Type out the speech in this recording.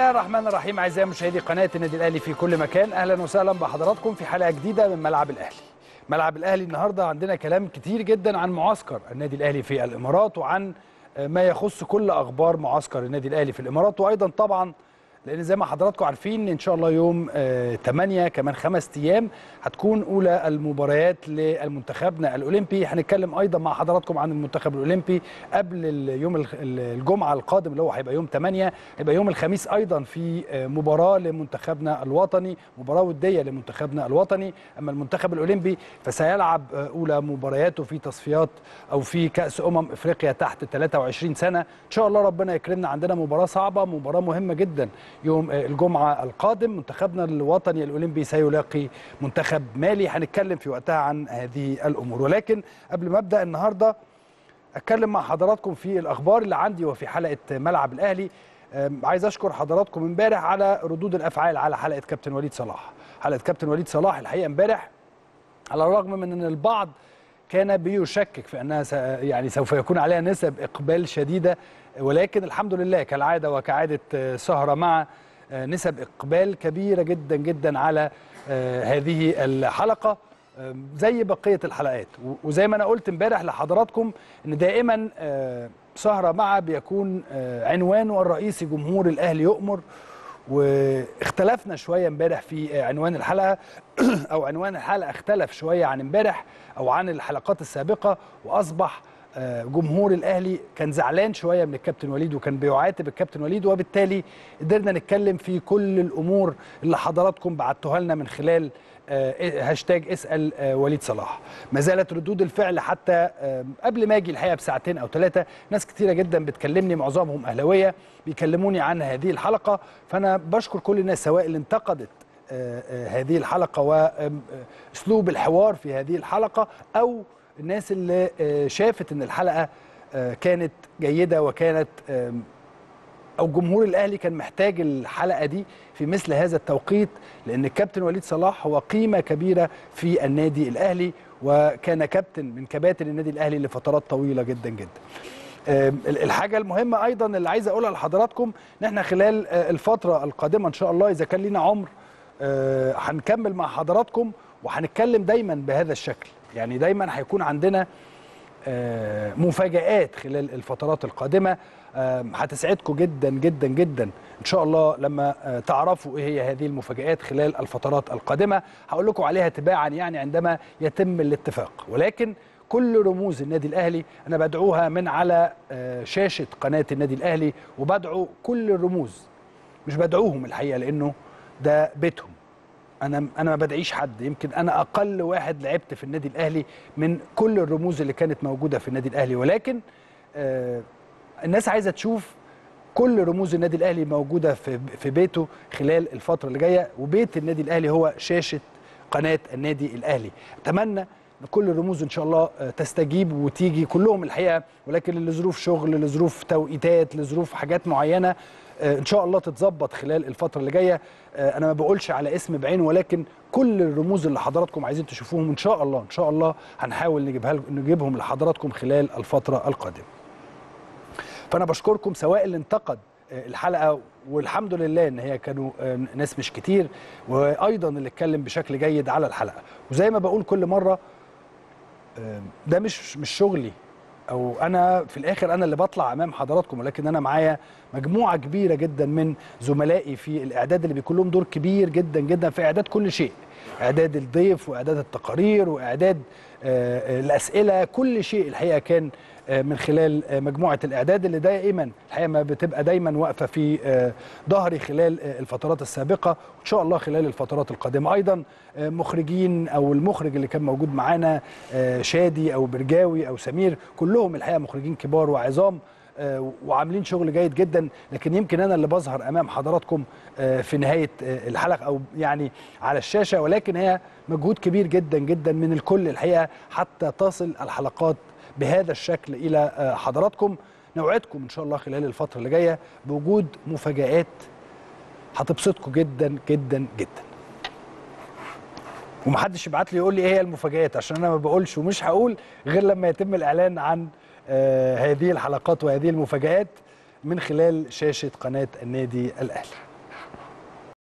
الله الرحمن الرحيم اعزائي مشاهدي قناه النادي الاهلي في كل مكان اهلا وسهلا بحضراتكم في حلقه جديده من ملعب الاهلي ملعب الاهلي النهارده عندنا كلام كتير جدا عن معسكر النادي الاهلي في الامارات وعن ما يخص كل اخبار معسكر النادي الاهلي في الامارات وايضا طبعا لان زي ما حضراتكم عارفين ان شاء الله يوم 8 كمان خمس ايام هتكون اولى المباريات للمنتخبنا الاولمبي هنتكلم ايضا مع حضراتكم عن المنتخب الاولمبي قبل يوم الجمعه القادم اللي هو هيبقى يوم 8 هيبقى يوم الخميس ايضا في مباراه لمنتخبنا الوطني مباراه وديه لمنتخبنا الوطني اما المنتخب الاولمبي فسيلعب اولى مبارياته في تصفيات او في كاس امم افريقيا تحت 23 سنه ان شاء الله ربنا يكرمنا عندنا مباراه صعبه مباراه مهمه جدا يوم الجمعة القادم منتخبنا الوطني الأولمبي سيلاقي منتخب مالي هنتكلم في وقتها عن هذه الأمور ولكن قبل ما أبدأ النهاردة أتكلم مع حضراتكم في الأخبار اللي عندي وفي حلقة ملعب الأهلي عايز أشكر حضراتكم امبارح على ردود الأفعال على حلقة كابتن وليد صلاح حلقة كابتن وليد صلاح الحقيقة امبارح على الرغم من أن البعض كان بيشكك في انها يعني سوف يكون عليها نسب اقبال شديده ولكن الحمد لله كالعاده وكعاده سهره مع نسب اقبال كبيره جدا جدا على هذه الحلقه زي بقيه الحلقات وزي ما انا قلت امبارح لحضراتكم ان دائما سهره مع بيكون عنوانه الرئيسي جمهور الاهلي يؤمر واختلفنا شويه امبارح في عنوان الحلقه او عنوان الحلقه اختلف شويه عن امبارح او عن الحلقات السابقه واصبح جمهور الاهلي كان زعلان شويه من الكابتن وليد وكان بيعاتب الكابتن وليد وبالتالي قدرنا نتكلم في كل الامور اللي حضراتكم بعتوها لنا من خلال هاشتاج اسال وليد صلاح ما زالت ردود الفعل حتى قبل ما اجي الحقيقه بساعتين او ثلاثه ناس كتيره جدا بتكلمني معظمهم اهلاويه بيكلموني عن هذه الحلقه فانا بشكر كل الناس سواء اللي انتقدت هذه الحلقه واسلوب الحوار في هذه الحلقه او الناس اللي شافت ان الحلقه كانت جيده وكانت او جمهور الاهلي كان محتاج الحلقه دي في مثل هذا التوقيت لان الكابتن وليد صلاح هو قيمه كبيره في النادي الاهلي وكان كابتن من كباتن النادي الاهلي لفترات طويله جدا جدا الحاجه المهمه ايضا اللي عايز اقولها لحضراتكم ان احنا خلال الفتره القادمه ان شاء الله اذا كان لينا عمر هنكمل مع حضراتكم وهنتكلم دايما بهذا الشكل يعني دايما هيكون عندنا مفاجآت خلال الفترات القادمة هتسعدكم جدا جدا جدا إن شاء الله لما تعرفوا إيه هي هذه المفاجآت خلال الفترات القادمة هقول لكم عليها تباعا يعني عندما يتم الاتفاق ولكن كل رموز النادي الأهلي أنا بدعوها من على شاشة قناة النادي الأهلي وبدعو كل الرموز مش بدعوهم الحقيقة لأنه ده بيتهم انا انا ما بدعيش حد يمكن انا اقل واحد لعبت في النادي الاهلي من كل الرموز اللي كانت موجوده في النادي الاهلي ولكن آه الناس عايزه تشوف كل رموز النادي الاهلي موجوده في في بيته خلال الفتره اللي جايه وبيت النادي الاهلي هو شاشه قناه النادي الاهلي اتمنى ان كل الرموز ان شاء الله تستجيب وتيجي كلهم الحقيقه ولكن لظروف شغل لظروف توقيتات لظروف حاجات معينه ان شاء الله تتظبط خلال الفتره اللي جايه انا ما بقولش على اسم بعينه ولكن كل الرموز اللي حضراتكم عايزين تشوفوهم ان شاء الله ان شاء الله هنحاول نجيبها نجيبهم لحضراتكم خلال الفتره القادمه فانا بشكركم سواء اللي انتقد الحلقه والحمد لله ان هي كانوا ناس مش كتير وايضا اللي اتكلم بشكل جيد على الحلقه وزي ما بقول كل مره ده مش مش شغلي او انا في الاخر انا اللي بطلع امام حضراتكم ولكن انا معايا مجموعه كبيره جدا من زملائي في الاعداد اللي بيكون لهم دور كبير جدا جدا في اعداد كل شيء اعداد الضيف واعداد التقارير واعداد الاسئله كل شيء الحقيقه كان من خلال مجموعه الاعداد اللي دائما الحقيقه ما بتبقى دايما واقفه في ظهري خلال الفترات السابقه وان شاء الله خلال الفترات القادمه ايضا مخرجين او المخرج اللي كان موجود معانا شادي او برجاوي او سمير كلهم الحقيقه مخرجين كبار وعظام وعاملين شغل جيد جدا لكن يمكن انا اللي بظهر امام حضراتكم في نهايه الحلقه او يعني على الشاشه ولكن هي مجهود كبير جدا جدا من الكل الحقيقه حتى تصل الحلقات بهذا الشكل الى حضراتكم نوعدكم ان شاء الله خلال الفتره اللي جايه بوجود مفاجات هتبسطكم جدا جدا جدا ومحدش يبعت لي يقول لي ايه هي المفاجآت عشان انا ما بقولش ومش هقول غير لما يتم الاعلان عن آه هذه الحلقات وهذه المفاجآت من خلال شاشه قناه النادي الاهلي